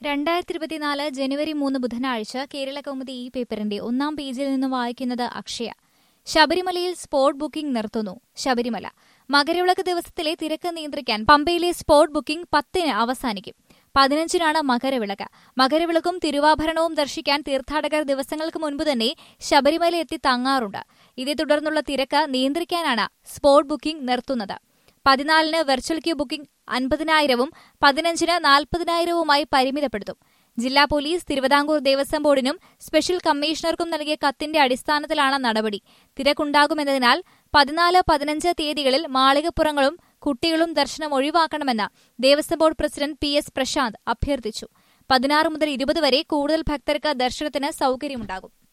രണ്ടായിരത്തി ഇരുപത്തിനാല് ജനുവരി മൂന്ന് ബുധനാഴ്ച കേരള കൗമുദി ഈ പേപ്പറിന്റെ ഒന്നാം പേജിൽ നിന്ന് വായിക്കുന്നത് അക്ഷയ ശബരിമലയിൽ സ്പോട്ട് ബുക്കിംഗ് നിർത്തുന്നു ശബരിമല മകരവിളക്ക് ദിവസത്തിലെ തിരക്ക് നിയന്ത്രിക്കാൻ പമ്പയിലെ സ്പോട്ട് ബുക്കിംഗ് പത്തിന് അവസാനിക്കും പതിനഞ്ചിനാണ് മകരവിളക്ക് മകരവിളക്കും തിരുവാഭരണവും ദർശിക്കാൻ തീർത്ഥാടകർ ദിവസങ്ങൾക്ക് മുൻപ് തന്നെ ശബരിമല എത്തി തങ്ങാറുണ്ട് ഇതേ തുടർന്നുള്ള തിരക്ക് നിയന്ത്രിക്കാനാണ് സ്പോട്ട് ബുക്കിംഗ് നിർത്തുന്നത് പതിനാലിന് വെർച്വൽ ക്യൂ ബുക്കിംഗ് അൻപതിനായിരവും പതിനഞ്ചിന് നാൽപ്പതിനായിരവുമായി പരിമിതപ്പെടുത്തും ജില്ലാ പോലീസ് തിരുവിതാംകൂർ ദേവസ്വം ബോർഡിനും സ്പെഷ്യൽ കമ്മീഷണർക്കും നൽകിയ കത്തിന്റെ അടിസ്ഥാനത്തിലാണ് നടപടി തിരക്കുണ്ടാകുമെന്നതിനാൽ പതിനാല് പതിനഞ്ച് തീയതികളിൽ മാളികപ്പുറങ്ങളും കുട്ടികളും ദർശനം ഒഴിവാക്കണമെന്ന് Devaswom board president P S Prashanth അഭ്യർത്ഥിച്ചു പതിനാറ് മുതൽ ഇരുപത് വരെ കൂടുതൽ ഭക്തർക്ക് ദർശനത്തിന് സൌകര്യമുണ്ടാകും